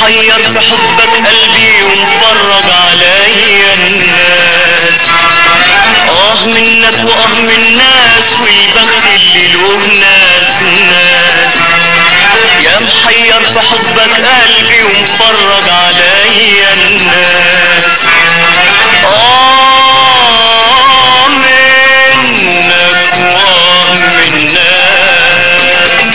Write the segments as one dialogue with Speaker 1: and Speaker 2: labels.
Speaker 1: محير بحبك قلبي ومفرج عليا الناس اه منك واه من الناس والبخت اللي له ناس ناس يا محير بحبك قلبي ومفرج عليا الناس اه منك واه من الناس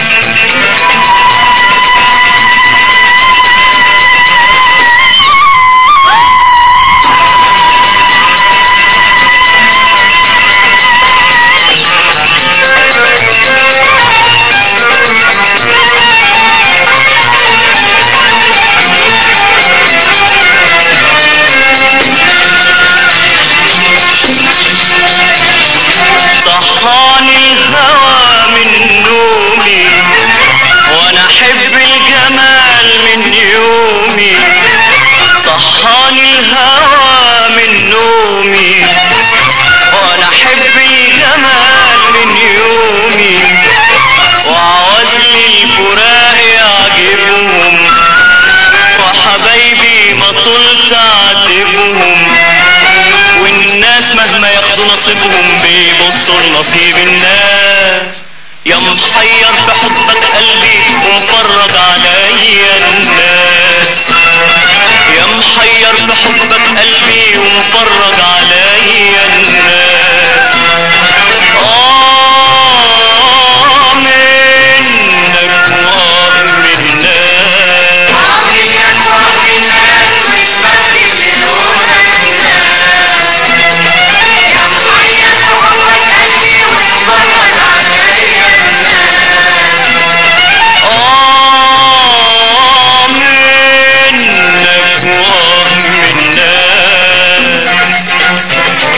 Speaker 1: صحاني الهوى من نومي وانا احب الجمال من يومي صحاني الهوى من نومي وانا احب الجمال من يومي وعوز لي الفراق يعجبهم وحبايبي ما طلت اعاتبهم والناس مهما ياخدوا نصيبهم بيبصوا لنصيب الناس يا محير بحبك قلبي ومفرج عليا الناس يا محير بحبك قلبي ومفرج عليا الناس آه منك وآه من الناس آه منك وآه من الناس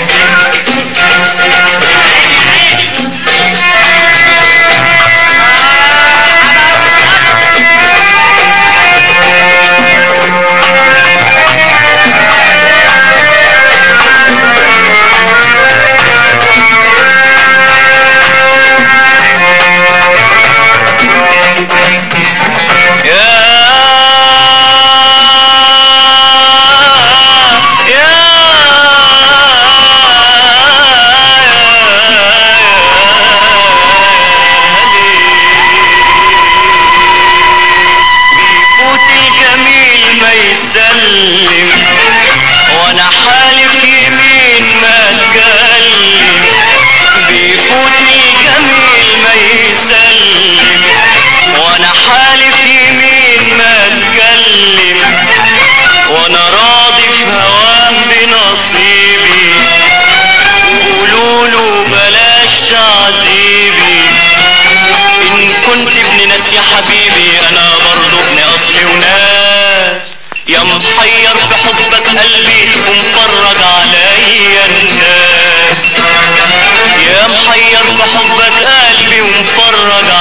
Speaker 1: بيفوت الجميل ما يسلم وانا حالف يمين ما اتكلم بيفوت الجميل ما يسلم وانا حالف يمين ما اتكلم وانا راضي في هواه بنصيبي وقولوا له بلاش تعذيبي ان كنت ابن ناس يا حبيبي انا برضو ابن اصل وناس يا محير بحبك قلبي ومفرج عليا الناس يا محير بحبك قلبي ومفرج